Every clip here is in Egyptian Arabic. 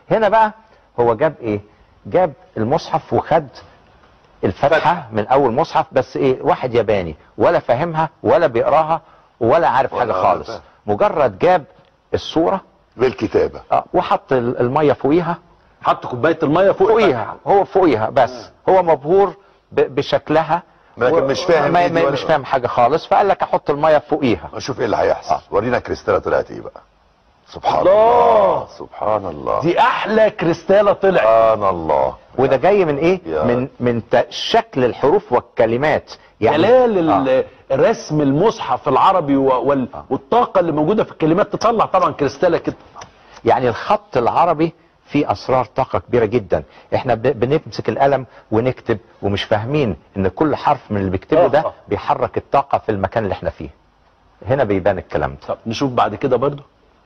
هنا بقى هو جاب ايه جاب المصحف وخد الفتحه فتحة. من اول مصحف بس ايه واحد ياباني ولا فاهمها ولا بيقراها ولا عارف ولا حاجه خالص عارف. مجرد جاب الصوره بالكتابه آه، وحط ال- الميه فوقيها حط كوبايه الميه فوق فوقيها هو فوقيها بس هو مبهور ب- بشكلها لكن مش فاهم ما إيه دي ما- ولا- مش فاهم حاجه خالص فقال لك احط الميه فوقيها نشوف ايه اللي هيحصل آه. ورينا كريستاله طلعت ايه بقى سبحان الله. الله سبحان الله دي احلى كريستاله طلعت سبحان الله وده جاي من ايه يا. من من ت- شكل الحروف والكلمات جلال آه. ال- رسم المصحف العربي و- وال- والطاقه اللي موجوده في الكلمات تطلع طبعا كريستاله كده يعني الخط العربي فيه اسرار طاقه كبيره جدا احنا ب- بنمسك القلم ونكتب ومش فاهمين ان كل حرف من اللي بيكتبه آه. ده بيحرك الطاقه في المكان اللي احنا فيه هنا بيبان الكلام ده طب نشوف بعد كده برضو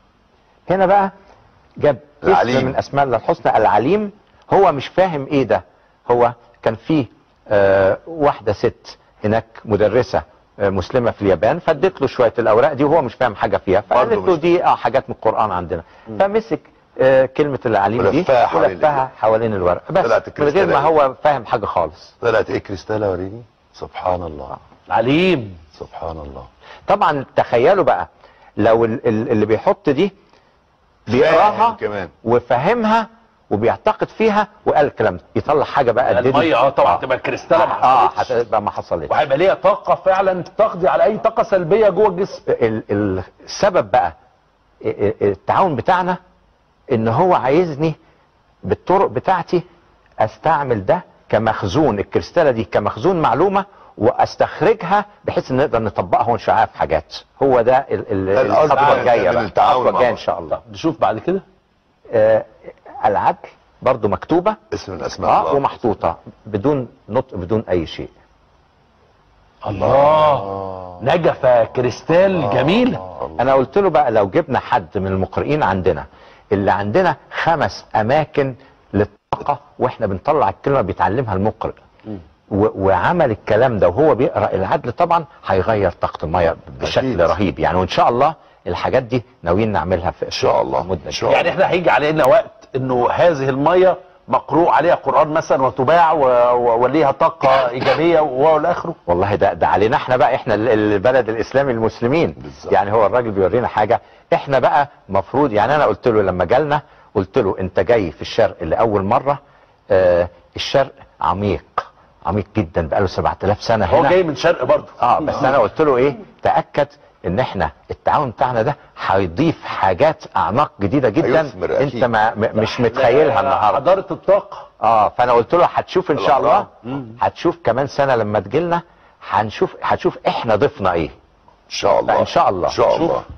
هنا بقى جاب العليم. اسم من اسماء الله الحسنى العليم هو مش فاهم ايه ده هو كان فيه آه واحده ست هناك مدرسه آه مسلمه في اليابان فادت له شويه الاوراق دي وهو مش فاهم حاجه فيها فقالت برضه له مش- دي اه حاجات من القران عندنا فمسك آه كلمه العليم دي ولفها حوالين ولفها حوالين الورق بس طلعت من غير ما الكريستالة هو فاهم حاجه خالص طلعت ايه كريستاله وريني سبحان الله عليم سبحان الله طبعا تخيلوا بقى لو ال- ال- اللي بيحط دي بيقراها فاهم كمان وفهمها وبيعتقد فيها وقال الكلام ده يطلع حاجه بقى قد دي. الميه اه طبعا تبقى الكريستاله ما اه حصلتش هتبقى ما حصلتش وهيبقى ليها طاقه فعلا تقضي على اي طاقه سلبيه جوه الجسم ال- ال- السبب بقى ال- ال- التعاون بتاعنا ان هو عايزني بالطرق بتاعتي استعمل ده كمخزون الكريستاله دي كمخزون معلومه واستخرجها بحيث ان نقدر نطبقها ونشعها في حاجات هو ده ال- ال- ده القصد الخطوه من الجايه بقى التعاون الخطوه مع الجايه ان بعض. شاء الله طب نشوف بعد كده آه العدل برضو مكتوبه اسم من اسماء اه الله ومحطوطه بدون نطق بدون اي شيء الله نجفه كريستال جميله انا قلت له بقى لو جبنا حد من المقرئين عندنا اللي عندنا خمس اماكن للطاقه واحنا بنطلع الكلمه بيتعلمها المقرئ و- وعمل الكلام ده وهو بيقرا العدل طبعا هيغير طاقه الميه بشكل أكيد. رهيب يعني وان شاء الله الحاجات دي ناويين نعملها في ان شاء الله. المده إن شاء دي. يعني احنا هيجي علينا وقت انه هذه الميه مقروء عليها قران مثلا وتباع و- و- وليها طاقه ايجابيه والى اخره والله ده ده علينا احنا بقى احنا ال- البلد الاسلامي المسلمين بالظبط. يعني هو الراجل بيورينا حاجه احنا بقى مفروض يعني انا قلت له لما جالنا قلت له انت جاي في الشرق لاول مره آه الشرق عميق عميق جدا بقاله 7000 سنه هو هنا جاي من شرق برضه اه بس انا قلت له ايه تاكد ان احنا التعاون بتاعنا ده هيضيف حاجات اعماق جديده جدا هيثمر انت أكيد. ما م- مش متخيلها النهارده حضاره الطاقه اه فانا قلت له هتشوف ان شاء الله الأهرام. هتشوف كمان سنه لما تجيلنا هنشوف هتشوف احنا ضفنا ايه ان شاء الله إن شاء الله. ان شاء شوف. الله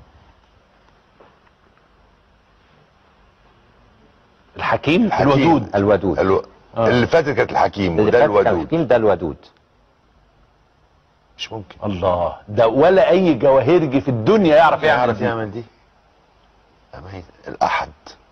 الحكيم الحكيم. الودود الودود الو... آه. اللي فاتت كانت الحكيم اللي وده فات كان الودود الحكيم ده الودود مش ممكن الله ده ولا اي جواهرجي في الدنيا يعرف يعمل يعرف دي. يعمل دي أمين. الاحد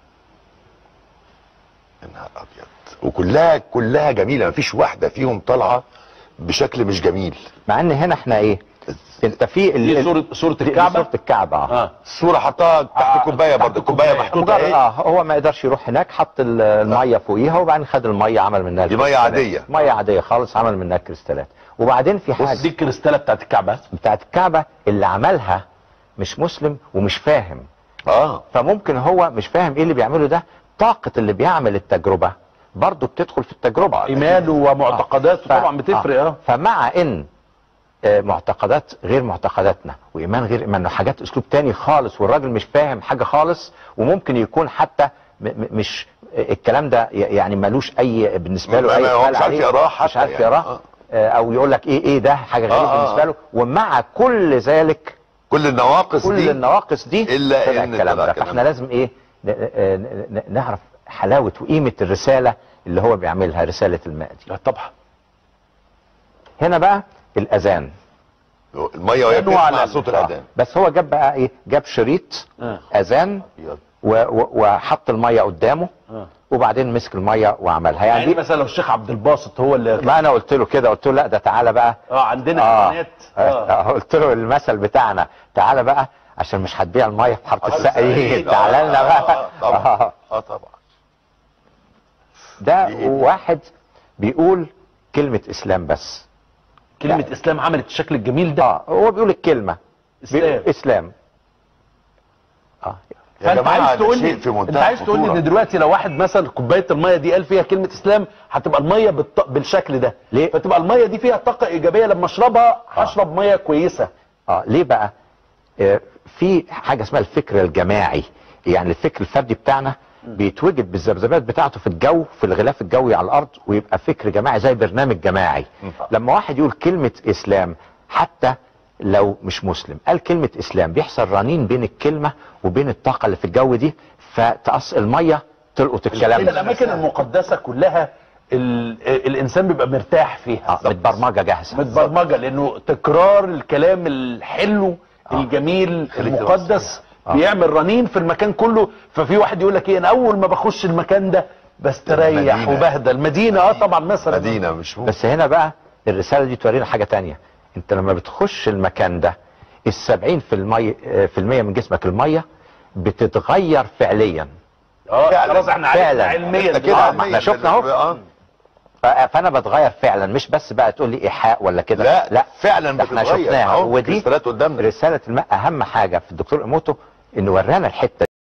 يا نهار ابيض وكلها كلها جميله مفيش واحده فيهم طالعه بشكل مش جميل مع ان هنا احنا ايه انت في ال- دي ال- صوره صوره دي الكعبه صوره الكعبه اه اه الصوره حطها تحت آه، الكوبايه تحت برضه الكوبايه الكوباية. محطوطه مجرد ايه اه هو ما يقدرش يروح هناك حط ال- الميه فوقيها وبعدين خد الميه عمل منها دي مية الكريستالات. عادية. ميه عاديه خالص عمل منها كريستالات وبعدين في بص حاجه دي الكريستاله بتاعت الكعبه بتاعت الكعبه اللي عملها مش مسلم ومش فاهم اه فممكن هو مش فاهم ايه اللي بيعمله ده طاقة اللي بيعمل التجربة برضه بتدخل في التجربة ايمانه ومعتقداته ف- طبعا بتفرق اه فمع ان آه، معتقدات غير معتقداتنا وايمان غير ايماننا حاجات اسلوب تاني خالص والراجل مش فاهم حاجة خالص وممكن يكون حتى م- م- مش آه، الكلام ده ي- يعني ملوش اي بالنسبة له ما- اي ما- هو إقبال مش عارف عليه، يقراه مش حتى عارف يعني. يقراه آه. آه، او يقول لك ايه ايه ده حاجة غريبة آه، آه، بالنسبة آه. له ومع كل ذلك كل النواقص كل دي النواقص دي إلا طلع إن الكلام طلع ده كلام. فاحنا لازم ايه ن- ن- ن- نعرف حلاوة وقيمة الرسالة اللي هو بيعملها رسالة الماء دي لا طبعا هنا بقى الأذان الميه وهي أنواع بتسمع الأذان. صوت الاذان بس هو جاب بقى ايه جاب شريط آه. أذان أبيض. و- و- وحط المية قدامه آه. وبعدين مسك المية وعملها يعني يعني دي مثلا لو الشيخ عبد الباسط هو اللي ما انا قلت له كده قلت له لا ده تعالى بقى اه عندنا آه. اعلانات اه آه. قلت له المثل بتاعنا تعالى بقى عشان مش هتبيع المية في حاره حارة السقايين السقايين. تعالى آه، لنا آه، بقى آه، طبعا آه. اه طبعا بقى دي إيه دي؟ واحد بيقول كلمة اسلام بس كلمه اسلام عملت الشكل الجميل ده اه هو بيقول الكلمة اسلام بيقول اسلام اه يا فانت جماعة عايز ده تقول شيء لي في منتهى انت عايز تقول لي الخطورة. ان دلوقتي لو واحد مثلا كوبايه الميه دي قال فيها كلمه اسلام هتبقى الميه بالط... بالشكل ده ليه؟ فتبقى الميه دي فيها طاقه ايجابيه لما اشربها هشرب ميه كويسه اه ليه بقى آه في حاجة اسمها الفكر الجماعي يعني الفكر الفردي بتاعنا بيتوجد بالذبذبات بتاعته في الجو في الغلاف الجوي على الارض ويبقى فكر جماعي زي برنامج جماعي لما واحد يقول كلمة اسلام حتى لو مش مسلم قال كلمة اسلام بيحصل رنين بين الكلمة وبين الطاقة اللي في الجو دي فتقص المية تلقط الكلام إلى الاماكن المقدسه كلها ال... الانسان بيبقى مرتاح فيها اه متبرمجة جاهزة متبرمجه لانه تكرار الكلام الحلو الجميل المقدس آه. بيعمل رنين في المكان كله ففي واحد يقول لك ايه انا اول ما بخش المكان ده بستريح مدينة. وبهدى المدينه اه طبعا مثلا مدينه مش ممكن بس هنا بقى الرسالة دي تورينا حاجة تانية انت لما بتخش المكان ده السبعين في المية في المية من جسمك المية بتتغير فعليا اه فعلا. خلاص احنا عرفنا فعلا. علميا انت كده آه، دلوقتي. ما احنا شفنا اهو. اه ف- فانا بتغير فعلا مش بس بقى تقول لي ايحاء ولا كده لا لا فعلا ده احنا بتتغير. شفناها أهو، ودي كريستالات قدامنا رسالة الماء اهم حاجة في الدكتور ايموتو انه ورانا الحتة